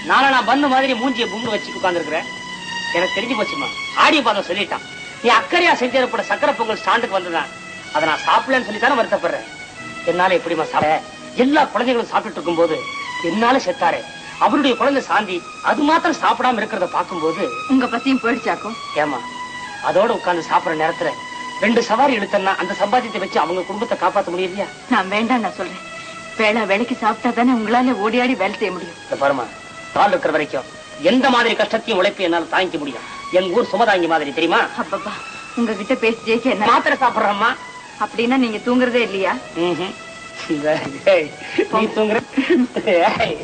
நாளை நான் பண்ண மாதிரி மூஞ்சிய பும்மு வச்சு உட்கார்ந்துருக்கிறேன் எனக்கு தெரிஞ்சு போச்சுமா ஆடிய பாதம் சொல்லிட்டான் நீ அக்கறையா செஞ்சேற்பட சக்கரை பொங்கல் ஸ்டாண்டுக்கு வந்ததான் அதை நான் சாப்பிடலன்னு சொல்லி தானே வருத்தப்படுறேன் என்னால எப்படிமா சாப்பிட எல்லா குழந்தைகளும் சாப்பிட்டுட்டு இருக்கும்போது என்னால செத்தாரே அவருடைய குழந்தை சாந்தி அது மாத்திரம் சாப்பிடாம இருக்கிறத பார்க்கும்போது உங்க பசியும் போயிடுச்சாக்கும் ஏமா அதோட உட்கார்ந்து சாப்பிடுற நேரத்துல ரெண்டு சவாரி இழுத்தன்னா அந்த சம்பாத்தியத்தை வச்சு அவங்க குடும்பத்தை காப்பாத்த முடியலையா நான் வேண்டாம் நான் சொல்றேன் வேளா வேலைக்கு சாப்பிட்டா தானே உங்களால ஓடி ஆடி வேலை செய்ய முடியும் இந்த பாருமா பால் இருக்கிற வரைக்கும் எந்த மாதிரி கஷ்டத்தையும் உழைப்பு என்னால தாங்கிக்க முடியும் எங்க ஊர் சுமதாங்கி மாதிரி தெரியுமா அப்பப்பா உங்ககிட்ட பேசி ஜெயிக்க என்ன மாத்திரை சாப்பிடுறம்மா அப்படின்னா நீங்க தூங்குறதே இல்லையா ம்ஹும். இந்த, ஏய், நீ தூங்குற ஏய்.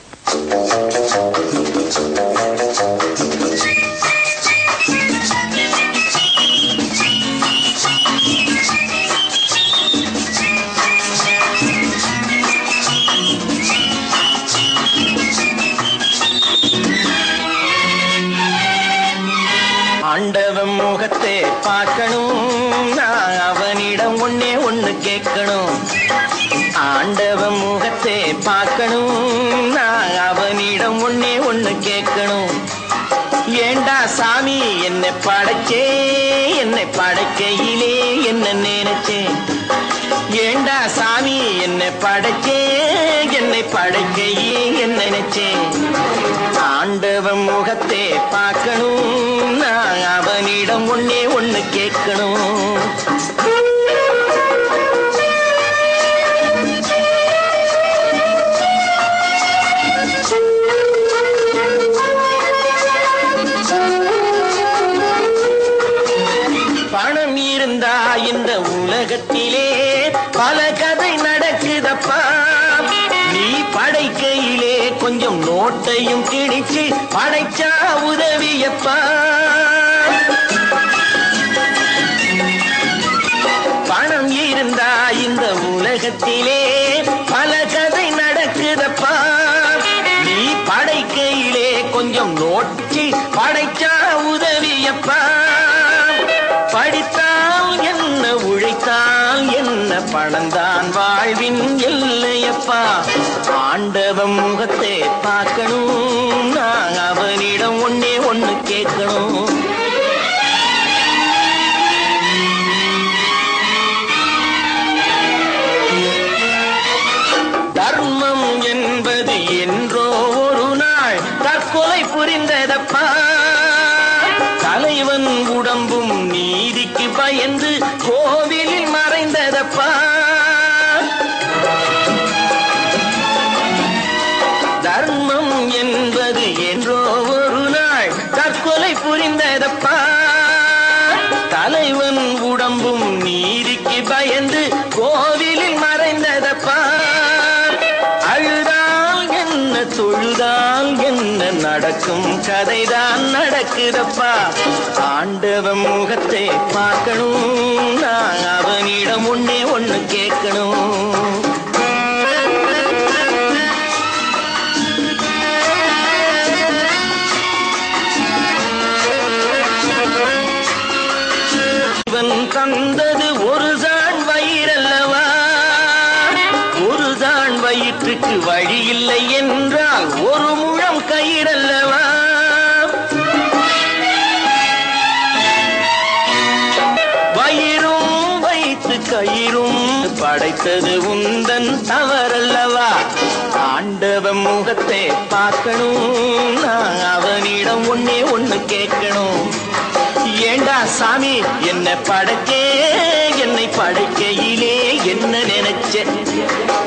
ஆண்டவன் முகத்தை பார்க்கணும் நான் அவனிடம் ஒன்னே ஒண்ணு கேட்கணும் ஆண்டவன் முகத்தை பார்க்கணும் நான் அவனிடம் ஒன்னே ஒண்ணு கேட்கணும் ஏண்டா சாமி என்னை படைச்சே என்னை படைக்கையிலே என்ன நினைச்சேன் ஏண்டா சாமி என்னை படைச்சே என்னை படைக்கையே என்ன நினைச்சேன் ஆண்டவன் முகத்தை பார்க்கணும் நான் அவனிடம் ஒன்னே ஒண்ணு கேட்கணும் பணம் இருந்தா இந்த உலகத்திலே பல கதை நடக்குதப்பா நீ படைக்கையிலே கொஞ்சம் நோட்டையும் கிழிச்சு படைச்சா உதவியப்பா பணம் இருந்தா இந்த உலகத்திலே பல கதை நடக்குதப்பா நீ படைக்கையிலே கொஞ்சம் நோட்டி படைச்சா உதவியப்பா படித்தால் என்ன உழைத்தால் என்ன பணம்தான் வாழ்வின் எல்லையப்பா ஆண்டவன் முகத்தை பார்க்கணும் நான் அவனிடம் ஒன்னே ஒண்ணு கேட்கணும் தர்மம் என்பது என்றோ ஒரு நாள் தற்கொலை புரிந்ததப்பா தலைவன் உடம்பும் நீதிக்கு பயந்து கோவிலில் மறைந்ததப்பா தர்மம் என்பது என்றோ ஒரு நாள் தற்கொலை புரிந்ததப்பா தலைவன் உடம்பும் நீதிக்கு பயந்து கோவிலில் மறைந்ததப்பா அழுதால் என்ன தொழுதால் என்ன நடக்கும் கதைதான் நடக்குதப்பா ஆண்டவன் முகத்தை பார்க்கணும் நான் அவனிடம் ஒன்னே ஒண்ணு கேட்கணும் இவன் தந்தது ஒரு சான் வயிறல்லவா ஒரு சான் வயிற்றுக்கு வழி இல்லை என்றால் ஒரு முழம் கயிறல்லவா வயிறும் வைத்து கயிறும் படைத்தது உந்தன் தவறல்லவா ஆண்டவன் முகத்தை பார்க்கணும் நான் அவனிடம் ஒன்னே ஒண்ணு கேட்கணும் ஏண்டா சாமி என்ன படைக்கே என்னை படைக்கையிலே என்ன நினைச்ச